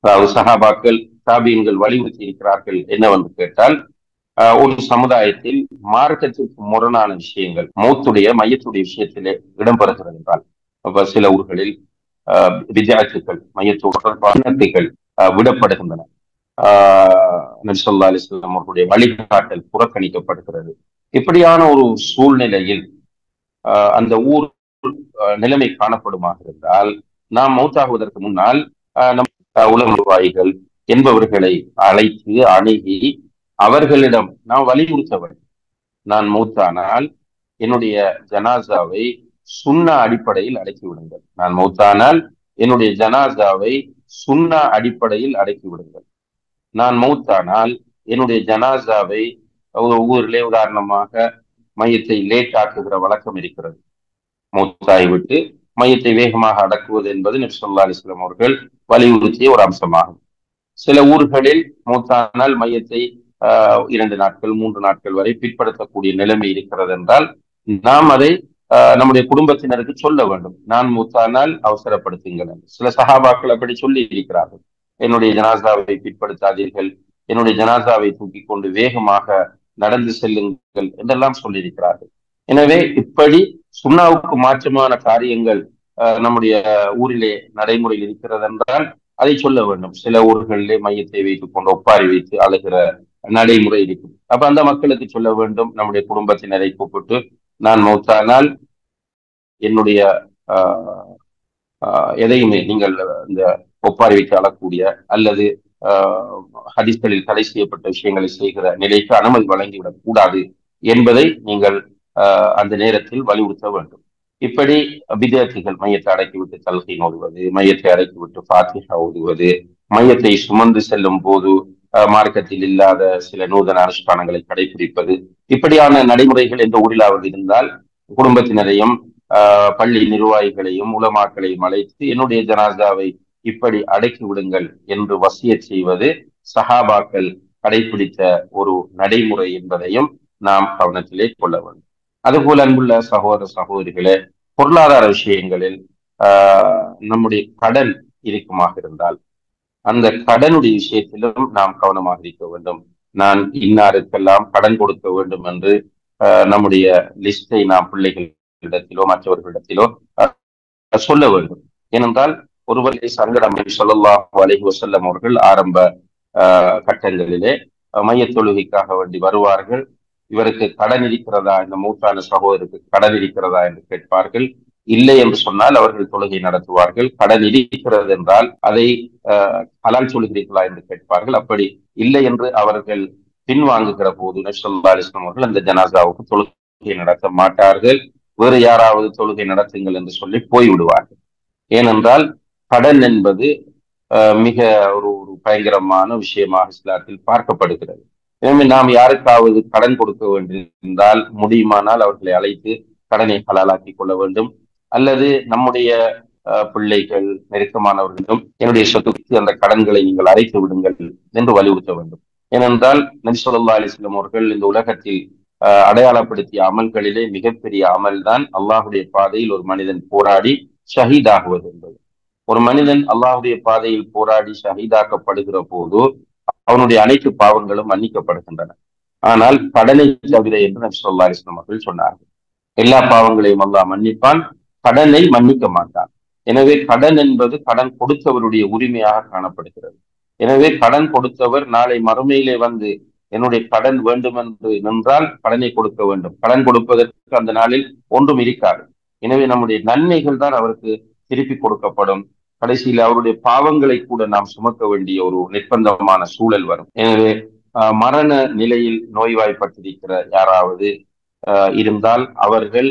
அதாவது சஹாபாக்கள் தாபியன்கள் வலியுறுத்தி இருக்கிறார்கள் என்னவென்று கேட்டால் ஆஹ் ஒரு சமுதாயத்தில் மார்க்கத்திற்கு முரணான விஷயங்கள் மௌத்துடைய மையத்துடைய விஷயத்திலே இடம்பெறுகிறது என்றால் அப்ப சில ஊர்களில் விஜயாத்துக்கள் மையத்தோடு தொடர்பான விடப்படுகின்றன நபிசல்லா அலிஸ்லாம் அவர்களுடைய வழிகாட்டல் புறக்கணிக்கப்படுகிறது இப்படியான ஒரு சூழ்நிலையில் அந்த ஊர் நிலைமை காணப்படுமாக இருந்தால் நாம் மௌத்தாகுவதற்கு முன்னால் நம் உலக நிர்வாகிகள் என்பவர்களை அழைத்து அணுகி அவர்களிடம் நாம் வலியுறுத்த வேண்டும் நான் மூத்தானால் என்னுடைய ஜனாசாவை சுண்ணா அடிப்படையில் அடக்கி விடுங்கள் நான் மௌத்தானால் என்னுடைய ஜனாசாவை சுண்ணா அடிப்படையில் அடக்கி விடுங்கள் நான் மௌத்தானால் என்னுடைய ஜனாசாவை ஒரு ஊரிலே உதாரணமாக மையத்தை லேட் ஆக்குகிற வழக்கம் இருக்கிறது மூத்தாய் விட்டு மையத்தை வேகமாக அடக்குவது என்பது நபிசல்லா அலிஸ்லாம் அவர்கள் வலியுறுத்திய ஒரு அம்சமாகும் சில ஊர்களில் மூத்தானால் மையத்தை ஆஹ் இரண்டு நாட்கள் மூன்று நாட்கள் வரை பிற்படுத்தக்கூடிய நிலைமை இருக்கிறது என்றால் நாம் அதை நம்முடைய குடும்பத்தினருக்கு சொல்ல வேண்டும் நான் மூத்தானால் அவசரப்படுத்துங்கள் சில சகாபாக்கள் அப்படி சொல்லி இருக்கிறார்கள் என்னுடைய ஜனாசாவை பிற்படுத்தாதீர்கள் என்னுடைய ஜனாசாவை தூக்கி கொண்டு வேகமாக நடந்து செல்லுங்கள் என்றெல்லாம் சொல்லியிருக்கிறார்கள் எனவே இப்படி சுண்ணாவுக்கு மாற்றமான காரியங்கள் நம்முடைய ஊரிலே நடைமுறையில் இருக்கிறது என்றால் அதை சொல்ல வேண்டும் சில ஊர்களிலே மையத்தை வைத்துக் கொண்டு ஒப்பாரி வைத்து அழுகிற நடைமுறை இருக்கும் அப்ப அந்த மக்களுக்கு சொல்ல வேண்டும் நம்முடைய குடும்பத்தினரை கூப்பிட்டு நான் மௌத்தானால் என்னுடைய எதையுமே நீங்கள் இந்த ஒப்பாரி வைத்து அழக்கூடிய அல்லது ஹதீஸ்களில் தடை செய்யப்பட்ட விஷயங்களை செய்கிற நிலைக்கு அனுமதி வழங்கிவிடக் கூடாது என்பதை நீங்கள் அந்த நேரத்தில் வலியுறுத்த வேண்டும் இப்படி வித்தியார்த்திகள் மையத்தை அடக்கிவிட்டு தல்கை ஓடுவது மையத்தை அடக்கிவிட்டு ஃபாத்திஹா ஓதுவது மையத்தை சுமந்து செல்லும் போது மார்க்கத்தில் இல்லாத சில நூதன அனுஷ்டானங்களை கடைபிடிப்பது இப்படியான நடைமுறைகள் எந்த ஊரிலாவது இருந்தால் குடும்பத்தினரையும் பள்ளி நிர்வாகிகளையும் உலமாக்களையும் அழைத்து என்னுடைய ஜனாசாவை இப்படி அடக்கி விடுங்கள் என்று வசிய செய்வது சஹாபாக்கள் கடைபிடித்த ஒரு நடைமுறை என்பதையும் நாம் கவனத்திலே கொள்ள வேண்டும் அதுபோல அன்புள்ள சகோதர சகோதரிகளே பொருளாதார விஷயங்களில் ஆஹ் நம்முடைய கடன் இருக்குமாக இருந்தால் அந்த கடனுடைய விஷயத்திலும் நாம் கவனமாக இருக்க வேண்டும் நான் இன்னாருக்கெல்லாம் கடன் கொடுக்க வேண்டும் என்று நம்முடைய லிஸ்டை நாம் பிள்ளைகளிடத்திலோ மற்றவர்களிடத்திலோ சொல்ல வேண்டும் ஏனென்றால் ஒருவரை சங்கடம் சொல்லல்லாஹ் அலஹி வசல்லம் அவர்கள் ஆரம்ப கட்டங்களிலே மைய தொழுகைக்காக வேண்டி வருவார்கள் இவருக்கு கடன் இருக்கிறதா இந்த மூத்தான சகோதரருக்கு கடன் இருக்கிறதா என்று கேட்பார்கள் இல்லை என்று சொன்னால் அவர்கள் தொழுகை நடத்துவார்கள் கடன் இருக்கிறது என்றால் அதை ஹலால் சொல்கிறீர்களா என்று கேட்பார்கள் அப்படி இல்லை என்று அவர்கள் பின்வாங்குகிற போது நஷ்ல்லா அலிஸ்லாம் அவர்கள் அந்த ஜனாசாவுக்கு தொழுகை நடத்த மாட்டார்கள் வேறு யாராவது தொழுகை நடத்துங்கள் என்று சொல்லி போய்விடுவார்கள் ஏனென்றால் கடன் என்பது மிக ஒரு ஒரு பயங்கரமான விஷயமாக இஸ்லாத்தில் பார்க்கப்படுகிறது எனவே நாம் யாருக்காவது கடன் கொடுக்க வேண்டியிருந்தால் முடியுமானால் அவர்களை அழைத்து கடனை ஹலாலாக்கி கொள்ள வேண்டும் அல்லது நம்முடைய பிள்ளைகள் நெருக்கமானவர்களிடம் என்னுடைய சொத்துக்கு அந்த கடன்களை நீங்கள் அழைத்து விடுங்கள் என்று வலியுறுத்த வேண்டும் ஏனென்றால் நபி சொல்லா அலிஸ்லாம் அவர்கள் இந்த உலகத்தில் அடையாளப்படுத்திய அமல்களிலே மிகப்பெரிய அமல் தான் அல்லாஹுடைய பாதையில் ஒரு மனிதன் போராடி ஷஹீதாகுவது என்பது ஒரு மனிதன் அல்லாஹுடைய பாதையில் போராடி ஷஹீதாக்கப்படுகிற போது அவனுடைய அனைத்து பாவங்களும் மன்னிக்கப்படுகின்றன ஆனால் கடனை தவிர என்று நபி சொல்லா அலிஸ்லாம் அவர்கள் சொன்னார்கள் எல்லா பாவங்களையும் அல்லாஹ் மன்னிப்பான் கடனை மன்னிக்க மாட்டான் எனவே கடன் என்பது கடன் கொடுத்தவருடைய உரிமையாக காணப்படுகிறது எனவே கடன் கொடுத்தவர் நாளை மறுமையிலே வந்து என்னுடைய கடன் வேண்டும் என்று நின்றால் கடனை கொடுக்க வேண்டும் கடன் கொடுப்பதற்கு அந்த நாளில் ஒன்றும் இருக்காது எனவே நம்முடைய நன்மைகள் தான் அவருக்கு திருப்பி கொடுக்கப்படும் கடைசியில் அவருடைய பாவங்களை கூட நாம் சுமக்க வேண்டிய ஒரு நிர்பந்தமான சூழல் வரும் எனவே மரண நிலையில் நோய்வாய்ப்பட்டிருக்கிற யாராவது இருந்தால் அவர்கள்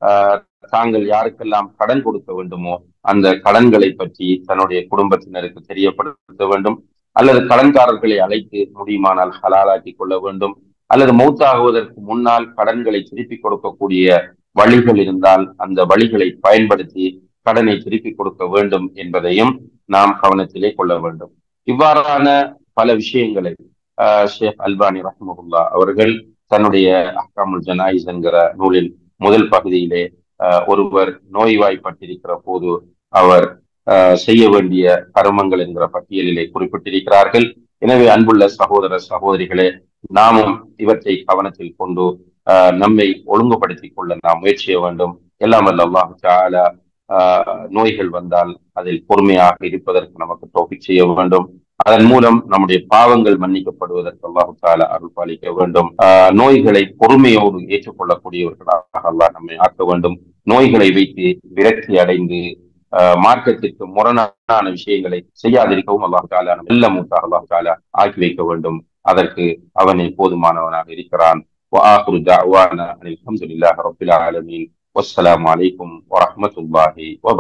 தாங்கள் யாருக்கெல்லாம் கடன் கொடுக்க வேண்டுமோ அந்த கடன்களை பற்றி தன்னுடைய குடும்பத்தினருக்கு தெரியப்படுத்த வேண்டும் அல்லது கடன்காரர்களை அழைத்து முடியுமானால் ஹலாலாக்கி கொள்ள வேண்டும் அல்லது மௌத்தாகுவதற்கு முன்னால் கடன்களை திருப்பி கொடுக்கக்கூடிய வழிகள் இருந்தால் அந்த வழிகளை பயன்படுத்தி கடனை திருப்பி கொடுக்க வேண்டும் என்பதையும் நாம் கவனத்திலே கொள்ள வேண்டும் இவ்வாறான பல விஷயங்களை ஷேக் அல்பானி ரஹமுல்லா அவர்கள் தன்னுடைய அஹ்காமுல் ஜனாயிஸ் என்கிற நூலின் முதல் பகுதியிலே ஒருவர் நோய்வாய்ப்பட்டிருக்கிற போது அவர் செய்ய வேண்டிய கர்மங்கள் என்கிற பட்டியலிலே குறிப்பிட்டிருக்கிறார்கள் எனவே அன்புள்ள சகோதர சகோதரிகளே நாமும் இவற்றை கவனத்தில் கொண்டு நம்மை ஒழுங்குபடுத்திக் கொள்ள நாம் முயற்சிய வேண்டும் எல்லாம் வல்ல அல்லாஹு தாலா நோய்கள் வந்தால் அதில் பொறுமையாக இருப்பதற்கு நமக்கு டோபிக் செய்ய வேண்டும் அதன் மூலம் நம்முடைய பாவங்கள் மன்னிக்கப்படுவதற்கு அல்லாஹு தாலா அருள் பாலிக்க வேண்டும் நோய்களை பொறுமையோடு ஏற்றுக்கொள்ளக்கூடியவர்களாக அல்லாஹ் நம்மை ஆக்க வேண்டும் நோய்களை வைத்து விரக்தி அடைந்து மார்க்கத்திற்கு முரணான விஷயங்களை செய்யாதிருக்கவும் அல்லாஹு தாலா நல்ல மூத்தாக அல்லாஹு தாலா ஆக்கி வைக்க வேண்டும் அதற்கு அவனை போதுமானவனாக இருக்கிறான் وآخر دعوانا أن الحمد لله رب العالمين والسلام عليكم ورحمة الله وبركاته